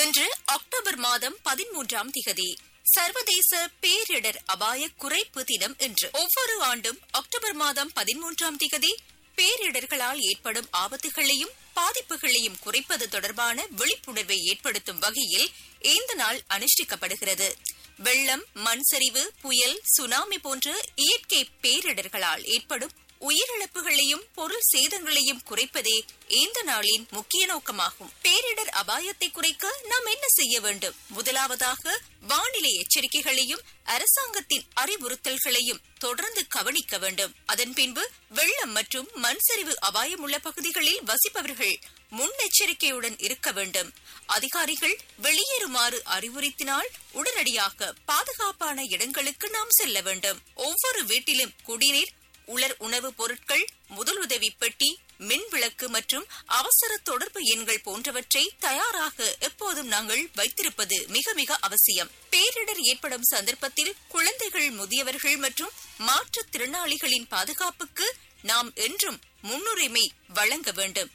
இன்று அக்டோபர் மாதம் பதிமூன்றாம் திகதி சர்வதேச பேரிடர் அபாய குறைப்பு தினம் என்று ஒவ்வொரு ஆண்டும் அக்டோபர் மாதம் பதிமூன்றாம் திகதி பேரிடர்களால் ஏற்படும் ஆபத்துகளையும் பாதிப்புகளையும் குறைப்பது தொடர்பான விழிப்புணர்வை ஏற்படுத்தும் வகையில் இந்த நாள் அனுஷ்டிக்கப்படுகிறது வெள்ளம் மண் சரிவு புயல் சுனாமி போன்ற இயற்கை பேரிடர்களால் ஏற்படும் உயிரிழப்புகளையும் பொருள் சேதங்களையும் குறைப்பதே இந்த நாளின் முக்கிய நோக்கமாகும் பேரிடர் அபாயத்தை குறைக்க நாம் என்ன செய்ய வேண்டும் முதலாவதாக வானிலை எச்சரிக்கைகளையும் அரசாங்கத்தின் அறிவுறுத்தல்களையும் தொடர்ந்து கவனிக்க வேண்டும் அதன் பின்பு வெள்ளம் மற்றும் மண் சரிவு அபாயம் உள்ள பகுதிகளில் வசிப்பவர்கள் முன்னெச்சரிக்கையுடன் இருக்க வேண்டும் அதிகாரிகள் வெளியேறுமாறு அறிவுறுத்தினால் உடனடியாக பாதுகாப்பான இடங்களுக்கு நாம் செல்ல வேண்டும் ஒவ்வொரு வீட்டிலும் குடிநீர் உலர் உணவுப் பொருட்கள் முதலுதவி பெட்டி மின் விளக்கு மற்றும் அவசர தொடர்பு எண்கள் போன்றவற்றை தயாராக எப்போதும் நாங்கள் வைத்திருப்பது மிக மிக அவசியம் பேரிடர் ஏற்படும் சந்தர்ப்பத்தில் குழந்தைகள் முதியவர்கள் மற்றும் மாற்றுத்திறனாளிகளின் பாதுகாப்புக்கு நாம் என்றும் முன்னுரிமை வழங்க வேண்டும்